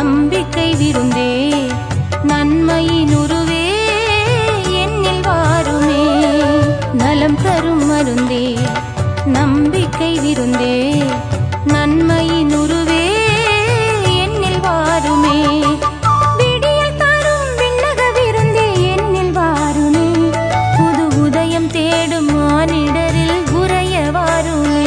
நம்பிக்கை விருந்தே நன்மையின் உருவே என்னில் வாருமே நலம் தரும் மருந்தே நம்பிக்கை விருந்தே நன்மையின் உருவே என்னில் வாருமே விடியல் தரும் விண்ணக விருந்தே என்னில் வாருமே புது உதயம் தேடும் மானிடரில் உறைய வாருமே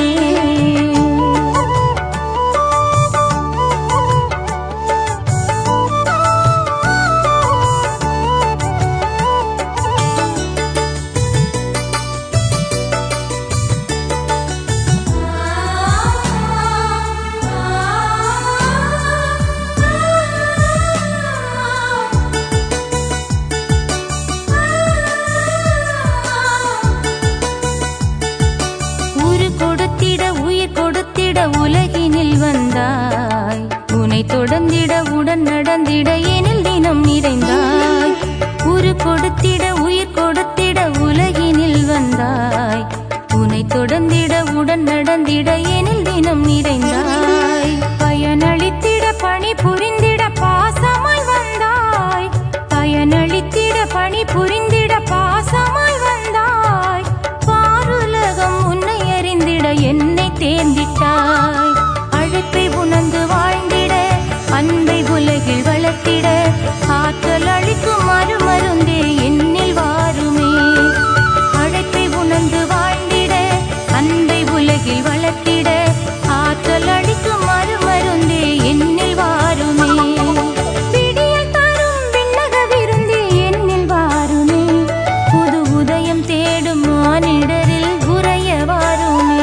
உரு கொடுத்திட உயிர் கொடுத்திட உலகினில் வந்தாய் உனை தொடர்ந்திட உடன் நடந்திட எனில் தினம் நிறைந்தாய் உரு கொடுத்திட உயிர் கொடுத்திட உலகினில் வந்தாய் உனை தொடர்ந்திட உடன் நடந்திட எனில் தினம் நிறைந்தாய் பயனளித்திட பணி புரிந்திட பாசமாய் வந்தாய் பயனளித்திட பணி புரிந்திட பாசமாய் வந்தாய் பாருலகம் உன்னை அறிந்திட என்னை தேர்ந்திட்டாய் அழைப்பை உணர்ந்து வாழ்ந்திட அன்பை உலகில் வளர்த்திட ஆற்றல் அளிக்கும் மறுமருந்தே என்னில் வாருமே அழைப்பை உணர்ந்து வாழ்ந்திட அன்பை உலகில் வளர்த்திட ஆற்றல் அளிக்கும் மறுமருந்தே என்னில் வாருமே விடியல் தரும் விண்ணக விருந்தே என்னில் வாருமே புது உதயம் தேடும் மானிடரில் உறைய வாருமே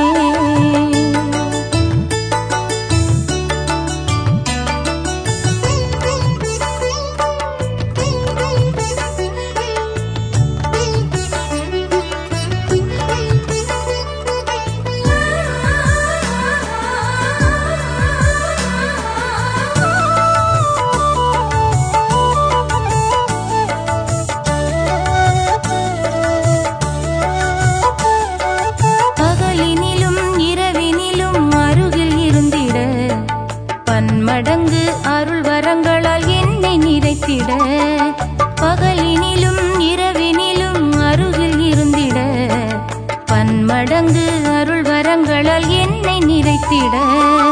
பகலினிலும் இரவினிலும் அருகில் இருந்திட பன்மடங்கு அருள் வரங்களால் என்னை நிறைத்திட பகலினிலும் இரவினிலும் அருகில் இருந்திட பன்மடங்கு அருள் வரங்களால் என்னை நிறைத்திட